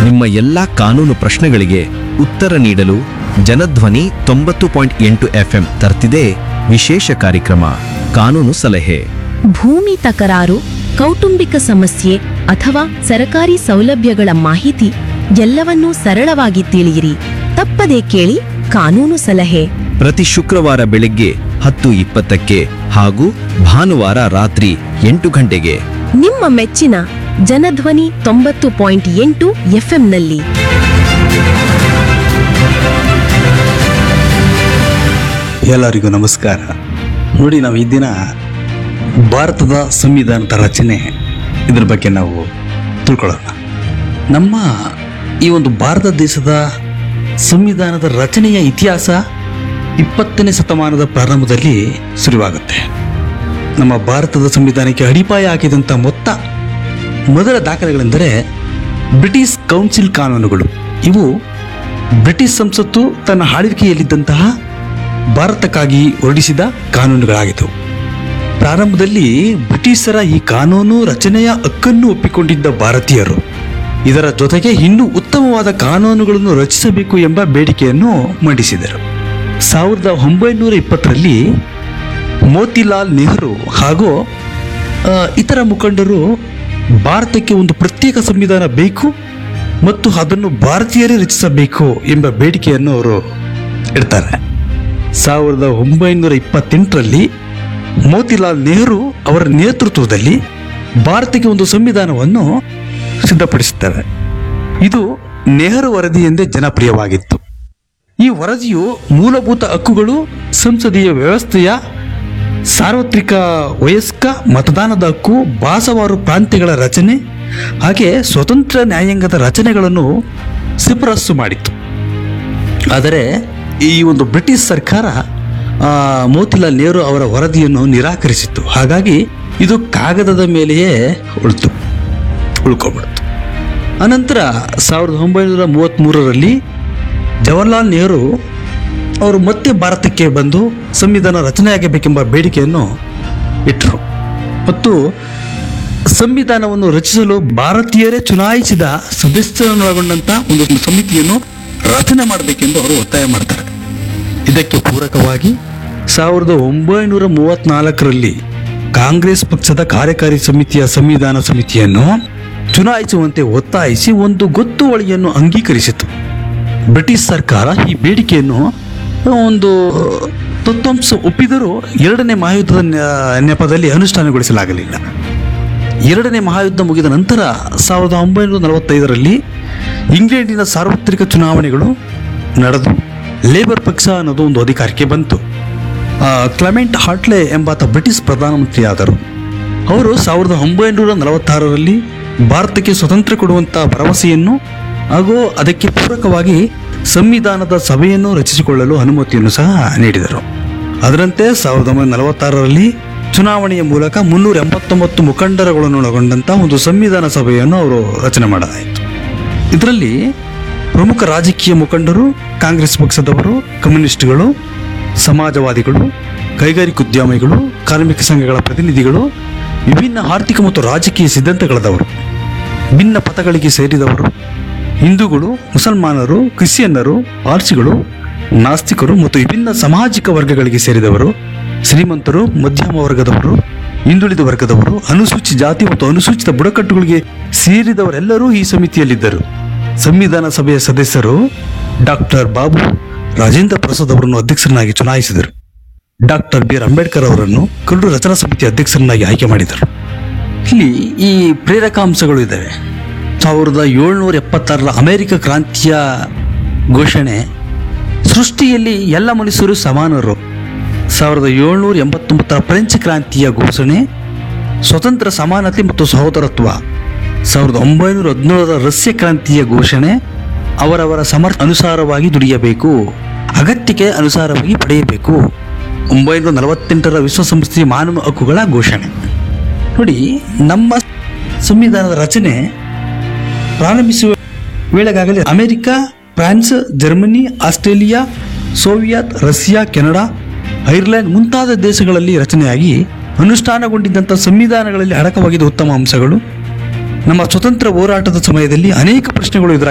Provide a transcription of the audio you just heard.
ನಿಮ್ಮ ಎಲ್ಲಾ ಕಾನೂನು ಪ್ರಶ್ನೆಗಳಿಗೆ ಉತ್ತರ ನೀಡಲು ಜನಧ್ವನಿ ತೊಂಬತ್ತು ಪಾಯಿಂಟ್ ಎಂಟು ಎಫ್ಎಂ ತರ್ತಿದೆ ವಿಶೇಷ ಕಾರ್ಯಕ್ರಮ ಕಾನೂನು ಸಲಹೆ ಭೂಮಿ ತಕರಾರು ಕೌಟುಂಬಿಕ ಸಮಸ್ಯೆ ಅಥವಾ ಸರಕಾರಿ ಸೌಲಭ್ಯಗಳ ಮಾಹಿತಿ ಎಲ್ಲವನ್ನೂ ಸರಳವಾಗಿ ತಿಳಿಯಿರಿ ತಪ್ಪದೇ ಕೇಳಿ ಕಾನೂನು ಸಲಹೆ ಪ್ರತಿ ಶುಕ್ರವಾರ ಬೆಳಗ್ಗೆ ಹತ್ತು ಇಪ್ಪತ್ತಕ್ಕೆ ಹಾಗೂ ಭಾನುವಾರ ರಾತ್ರಿ ಎಂಟು ಗಂಟೆಗೆ ನಿಮ್ಮ ಮೆಚ್ಚಿನ ಜನಧ್ವನಿ ತೊಂಬತ್ತು ಪಾಯಿಂಟ್ ಎಂಟು ಎಫ್ಎಂನಲ್ಲಿ ಎಲ್ಲರಿಗೂ ನಮಸ್ಕಾರ ನೋಡಿ ನಾವು ಈ ದಿನ ಭಾರತದ ಸಂವಿಧಾನದ ರಚನೆ ಇದ್ರ ಬಗ್ಗೆ ನಾವು ತಿಳ್ಕೊಳ್ಳೋಣ ನಮ್ಮ ಈ ಒಂದು ಭಾರತ ದೇಶದ ಸಂವಿಧಾನದ ರಚನೆಯ ಇತಿಹಾಸ ಇಪ್ಪತ್ತನೇ ಶತಮಾನದ ಪ್ರಾರಂಭದಲ್ಲಿ ಶುರುವಾಗುತ್ತೆ ನಮ್ಮ ಭಾರತದ ಸಂವಿಧಾನಕ್ಕೆ ಅಡಿಪಾಯ ಹಾಕಿದಂಥ ಮೊತ್ತ ಮೊದಲ ದಾಖಲೆಗಳೆಂದರೆ ಬ್ರಿಟಿಷ್ ಕೌನ್ಸಿಲ್ ಕಾನೂನುಗಳು ಇವು ಬ್ರಿಟಿಷ್ ಸಂಸತ್ತು ತನ್ನ ಆಳ್ವಿಕೆಯಲ್ಲಿದ್ದಂತಹ ಭಾರತಕ್ಕಾಗಿ ಹೊರಡಿಸಿದ ಕಾನೂನುಗಳಾಗಿದ್ದವು ಪ್ರಾರಂಭದಲ್ಲಿ ಬ್ರಿಟಿಷರ ಈ ಕಾನೂನು ರಚನೆಯ ಹಕ್ಕನ್ನು ಒಪ್ಪಿಕೊಂಡಿದ್ದ ಭಾರತೀಯರು ಇದರ ಜೊತೆಗೆ ಇನ್ನೂ ಉತ್ತಮವಾದ ಕಾನೂನುಗಳನ್ನು ರಚಿಸಬೇಕು ಎಂಬ ಬೇಡಿಕೆಯನ್ನು ಮಂಡಿಸಿದರು ಸಾವಿರದ ಒಂಬೈನೂರ ಇಪ್ಪತ್ತರಲ್ಲಿ ಮೋತಿಲಾಲ್ ನೆಹರು ಹಾಗೂ ಆ, ಇತರ ಮುಖಂಡರು ಭಾರತಕ್ಕೆ ಒಂದು ಪ್ರತ್ಯೇಕ ಸಂವಿಧಾನ ಬೇಕು ಮತ್ತು ಅದನ್ನು ಭಾರತೀಯರೇ ರಚಿಸಬೇಕು ಎಂಬ ಬೇಡಿಕೆಯನ್ನು ಅವರು ಇಡ್ತಾರೆ ಸಾವಿರದ ಒಂಬೈನೂರ ಇಪ್ಪತ್ತೆಂಟರಲ್ಲಿ ಮೋತಿಲಾಲ್ ನೆಹರು ಅವರ ನೇತೃತ್ವದಲ್ಲಿ ಭಾರತಕ್ಕೆ ಒಂದು ಸಂವಿಧಾನವನ್ನು ಸಿದ್ಧಪಡಿಸುತ್ತಾರೆ ಇದು ನೆಹರು ವರದಿ ಎಂದೇ ಜನಪ್ರಿಯವಾಗಿತ್ತು ಈ ವರದಿಯು ಮೂಲಭೂತ ಹಕ್ಕುಗಳು ಸಂಸದೀಯ ವ್ಯವಸ್ಥೆಯ ಸಾರ್ವತ್ರಿಕ ವಯಸ್ಕ ಮತದಾನದ ಹಕ್ಕು ಭಾಷಾವಾರು ಪ್ರಾಂತ್ಯಗಳ ರಚನೆ ಹಾಗೆ ಸ್ವತಂತ್ರ ನ್ಯಾಯಾಂಗದ ರಚನೆಗಳನ್ನು ಶಿಫಾರಸು ಮಾಡಿತ್ತು ಆದರೆ ಈ ಒಂದು ಬ್ರಿಟಿಷ್ ಸರ್ಕಾರ ಆ, ಮೋತಿಲಾಲ್ ನೆಹರು ಅವರ ವರದಿಯನ್ನು ನಿರಾಕರಿಸಿತ್ತು ಹಾಗಾಗಿ ಇದು ಕಾಗದದ ಮೇಲೆಯೇ ಉಳಿತು ಉಳ್ಕೊಬಿಡ್ತು ಅನಂತರ ಸಾವಿರದ ಒಂಬೈನೂರ ಮೂವತ್ತ್ಮೂರರಲ್ಲಿ ಜವಾಹರ್ಲಾಲ್ ನೆಹರು ಅವರು ಮತ್ತೆ ಭಾರತಕ್ಕೆ ಬಂದು ಸಂವಿಧಾನ ರಚನೆಯಾಗಬೇಕೆಂಬ ಬೇಡಿಕೆಯನ್ನು ಇಟ್ಟರು ಮತ್ತು ಸಂವಿಧಾನವನ್ನು ರಚಿಸಲು ಭಾರತೀಯರೇ ಚುನಾಯಿಸಿದ ಸದಸ್ಯರನ್ನೊಳಗೊಂಡಂತ ಒಂದು ಸಮಿತಿಯನ್ನು ರಚನೆ ಮಾಡಬೇಕೆಂದು ಅವರು ಒತ್ತಾಯ ಮಾಡ್ತಾರೆ ಇದಕ್ಕೆ ಪೂರಕವಾಗಿ ಸಾವಿರದ ಒಂಬೈನೂರ ಮೂವತ್ನಾಲ್ಕರಲ್ಲಿ ಕಾಂಗ್ರೆಸ್ ಪಕ್ಷದ ಕಾರ್ಯಕಾರಿ ಸಮಿತಿಯ ಸಂವಿಧಾನ ಸಮಿತಿಯನ್ನು ಚುನಾಯಿಸುವಂತೆ ಒತ್ತಾಯಿಸಿ ಒಂದು ಗೊತ್ತುವಳಿಯನ್ನು ಅಂಗೀಕರಿಸಿತು ಬ್ರಿಟಿಷ್ ಸರ್ಕಾರ ಈ ಬೇಡಿಕೆಯನ್ನು ಒಂದು ತತ್ವಾಂಶ ಒಪ್ಪಿದರೂ ಎರಡನೇ ಮಹಾಯುದ್ಧದ ನ- ನೆಪದಲ್ಲಿ ಅನುಷ್ಠಾನಗೊಳಿಸಲಾಗಲಿಲ್ಲ ಎರಡನೇ ಮಹಾಯುದ್ಧ ಮುಗಿದ ನಂತರ ಸಾವಿರದ ಒಂಬೈನೂರ ನಲವತ್ತೈದರಲ್ಲಿ ಇಂಗ್ಲೆಂಡಿನ ಸಾರ್ವತ್ರಿಕ ಚುನಾವಣೆಗಳು ನಡೆದು ಲೇಬರ್ ಪಕ್ಷ ಅನ್ನೋದು ಒಂದು ಅಧಿಕಾರಕ್ಕೆ ಬಂತು ಆ, ಕ್ಲೆಮೆಂಟ್ ಹಾಟ್ಲೆ ಎಂಬಾತ ಬ್ರಿಟಿಷ್ ಪ್ರಧಾನಮಂತ್ರಿಯಾದರು ಅವರು ಸಾವಿರದ ಒಂಬೈನೂರ ನಲವತ್ತಾರರಲ್ಲಿ ಭಾರತಕ್ಕೆ ಸ್ವತಂತ್ರ ಕೊಡುವಂಥ ಭರವಸೆಯನ್ನು ಹಾಗೂ ಅದಕ್ಕೆ ಪೂರಕವಾಗಿ ಸಂವಿಧಾನದ ಸಭೆಯನ್ನು ರಚಿಸಿಕೊಳ್ಳಲು ಅನುಮತಿಯನ್ನು ಸಹ ನೀಡಿದರು ಅದರಂತೆ ಸಾವಿರದ ಒಂಬೈನೂರ ನಲವತ್ತಾರರಲ್ಲಿ ಚುನಾವಣೆಯ ಮೂಲಕ ಮುನ್ನೂರ ಎಂಬತ್ತೊಂಬತ್ತು ಮುಖಂಡರುಗಳನ್ನು ಒಳಗೊಂಡಂಥ ಒಂದು ಸಂವಿಧಾನ ಸಭೆಯನ್ನು ಅವರು ರಚನೆ ಮಾಡಲಾಯಿತು ಇದರಲ್ಲಿ ಪ್ರಮುಖ ರಾಜಕೀಯ ಮುಖಂಡರು ಕಾಂಗ್ರೆಸ್ ಪಕ್ಷದವರು ಕಮ್ಯುನಿಸ್ಟ್ಗಳು ಸಮಾಜವಾದಿಗಳು ಕೈಗಾರಿಕೋದ್ಯಮಿಗಳು ಕಾರ್ಮಿಕ ಸಂಘಗಳ ಪ್ರತಿನಿಧಿಗಳು ವಿಭಿನ್ನ ಆರ್ಥಿಕ ಮತ್ತು ರಾಜಕೀಯ ಸಿದ್ಧಾಂತಗಳದವರು ಭಿನ್ನ ಪಥಗಳಿಗೆ ಸೇರಿದವರು ಹಿಂದೂಗಳು ಮುಸಲ್ಮಾನರು ಕ್ರಿಶ್ಚಿಯನ್ನರು ಪಾರ್ಸಿಗಳು ನಾಸ್ತಿಕರು ಮತ್ತು ವಿಭಿನ್ನ ಸಾಮಾಜಿಕ ವರ್ಗಗಳಿಗೆ ಸೇರಿದವರು ಶ್ರೀಮಂತರು ಮಧ್ಯಮ ವರ್ಗದವರು ಹಿಂದುಳಿದ ವರ್ಗದವರು ಅನುಸೂಚಿತ ಜಾತಿ ಮತ್ತು ಅನುಸೂಚಿತ ಬುಡಕಟ್ಟುಗಳಿಗೆ ಸೇರಿದವರೆಲ್ಲರೂ ಈ ಸಮಿತಿಯಲ್ಲಿದ್ದರು ಸಂವಿಧಾನ ಸಭೆಯ ಸದಸ್ಯರು ಡಾಕ್ಟರ್ ಬಾಬು ರಾಜೇಂದ್ರ ಪ್ರಸಾದ್ ಅವರನ್ನು ಅಧ್ಯಕ್ಷರನ್ನಾಗಿ ಚುನಾಯಿಸಿದರು ಡಾಕ್ಟರ್ ಬಿ ಆರ್ ಅಂಬೇಡ್ಕರ್ ಅವರನ್ನು ಕರಡು ರಚನಾ ಸಮಿತಿ ಅಧ್ಯಕ್ಷರನ್ನಾಗಿ ಆಯ್ಕೆ ಮಾಡಿದರು ಇಲ್ಲಿ ಈ ಪ್ರೇರಕಾಂಶಗಳು ಇದ್ದಾವೆ ಸಾವಿರದ ಏಳ್ನೂರ ಎಪ್ಪತ್ತಾರರ ಅಮೆರಿಕ ಕ್ರಾಂತಿಯ ಘೋಷಣೆ ಸೃಷ್ಟಿಯಲ್ಲಿ ಎಲ್ಲ ಮನುಷ್ಯರು ಸಮಾನರು ಸಾವಿರದ ಏಳ್ನೂರ ಎಂಬತ್ತೊಂಬತ್ತರ ಫ್ರೆಂಚ್ ಕ್ರಾಂತಿಯ ಘೋಷಣೆ ಸ್ವತಂತ್ರ ಸಮಾನತೆ ಮತ್ತು ಸಹೋದರತ್ವ ಸಾವಿರದ ಒಂಬೈನೂರ ಹದಿನೇಳರ ರಷ್ಯ ಕ್ರಾಂತಿಯ ಘೋಷಣೆ ಅವರವರ ಸಮರ್ಥ ಅನುಸಾರವಾಗಿ ದುಡಿಯಬೇಕು ಅಗತ್ಯಕ್ಕೆ ಅನುಸಾರವಾಗಿ ಪಡೆಯಬೇಕು ಒಂಬೈನೂರ ನಲವತ್ತೆಂಟರ ವಿಶ್ವಸಂಸ್ಥೆಯ ಮಾನವ ಹಕ್ಕುಗಳ ಘೋಷಣೆ ನೋಡಿ ನಮ್ಮ ಸಂವಿಧಾನದ ರಚನೆ ಪ್ರಾರಂಭಿಸುವ ವೇಳೆಗಾಗಲೇ America France Germany Australia Soviet Russia Canada Ireland ಮುಂತಾದ ದೇಶಗಳಲ್ಲಿ ರಚನೆಯಾಗಿ ಅನುಷ್ಠಾನಗೊಂಡಿದ್ದಂಥ ಸಂವಿಧಾನಗಳಲ್ಲಿ ಅಡಕವಾಗಿದ್ದ ಉತ್ತಮ ಅಂಶಗಳು ನಮ್ಮ ಸ್ವತಂತ್ರ ಹೋರಾಟದ ಸಮಯದಲ್ಲಿ ಅನೇಕ ಪ್ರಶ್ನೆಗಳು ಎದುರಾಗಿದ್ದವು